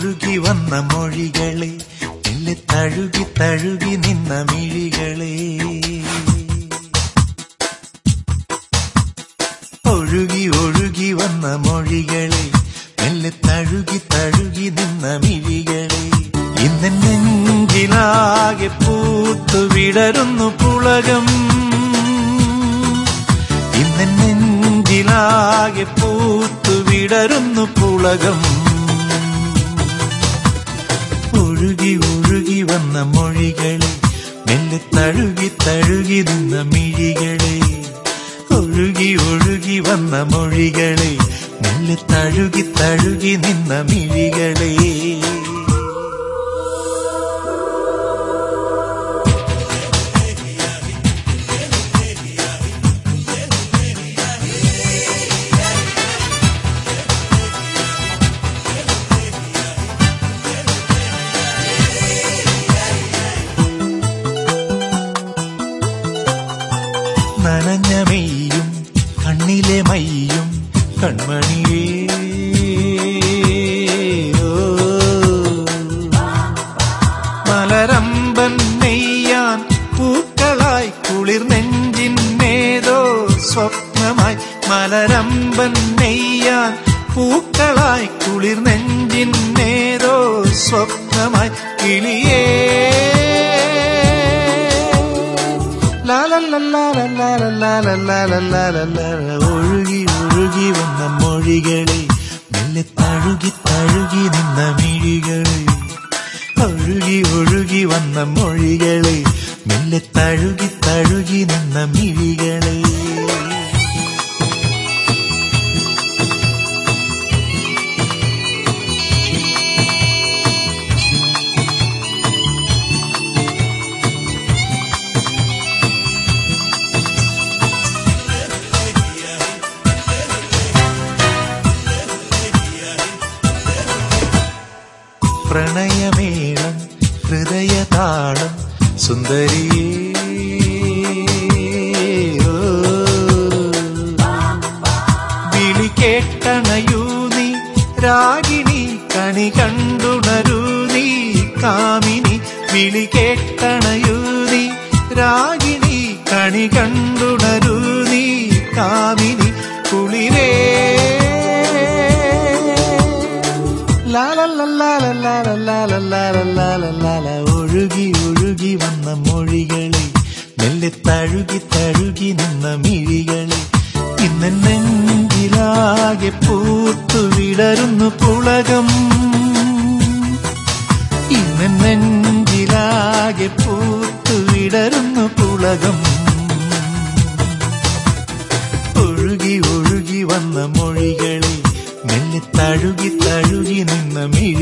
ഒഴുകി വന്ന മൊഴികളെ എല്ലെ തഴുകി തഴുകി നിന്ന മിഴികളെ ഒഴുകി ഒഴുകി വന്ന മൊഴികളെ മെല്ലെ തഴുകി തഴുകി നിന്ന മിഴികളെ ഇന്ന് നെഞ്ചിലാകെ പൂത്തു വിടരുന്നു പുളകം ഇന്ന് നെഞ്ചിലാകെ പൂത്തു വിടരുന്നു പുളകം ഒഴുകി ഒഴുകി വന്ന മൊഴികളെ മെല്ലെ തഴുകി തഴുകി നിന്ന മിഴികളെ ഒഴുകി ഒഴുകി വന്ന മൊഴികളെ മെല്ലെ തഴുകി തഴുകി നിന്ന മിഴികളെ നനഞ്ഞ മെയ്യും കണ്ണിലെ മയ്യും കൺമണിയേ ഓ. മലരമ്പൻ നെയ്യാൻ പൂക്കളായി കുളിർ നെഞ്ചിന്നേതോ സ്വപ്നമായി മലരമ്പൻ നെയ്യാൻ പൂക്കളായി കുളിർ നെഞ്ചിന്നേതോ സ്വപ്നമായി കിളിയേ ലാലല്ലാലല്ലാലല്ലാലല്ലാലല്ലാലല്ലാല ഒഴുകി ഒഴുകി വന്ന മൊഴികളെ മെല്ലെ തഴുകി തഴുകി നിന്ന മിഴികളെ ഒഴുകി ഒഴുകി വന്ന മൊഴികളെ മെല്ലെ തഴുകി തഴുകി നിന്ന മിഴികളെ പ്രണയമേളം ഹൃദയതാളം സുന്ദരിയേ ഓ. വിളി കേട്ടണയൂ നീ രാഗിണി കണി കണ്ടുണരൂ നീ കാമിനി വിളി കേട്ടണയൂ നീ രാഗിണി കണി കണ്ടുണരൂ നീ കാമിനി കുളിരേ ലാലല്ലാലല്ലാലല്ലാലല്ലാലല്ലാല ഒഴുകി ഒഴുകി വന്ന മൊഴികളെ മെല്ലെ തഴുകി തഴുകി നിന്ന മിഴികളെ ഇന്ന് നെഞ്ചിലാകെ പൂത്തു വിടരുന്നു പുളകം ഇന്ന് നെഞ്ചിലാകെ പൂത്തു വിടരുന്നു പുളകം ഒഴുകി ഒഴുകി വന്ന മൊഴികളെ മെല്ലെ തഴുകി തഴുകി നിന്ന മിഴി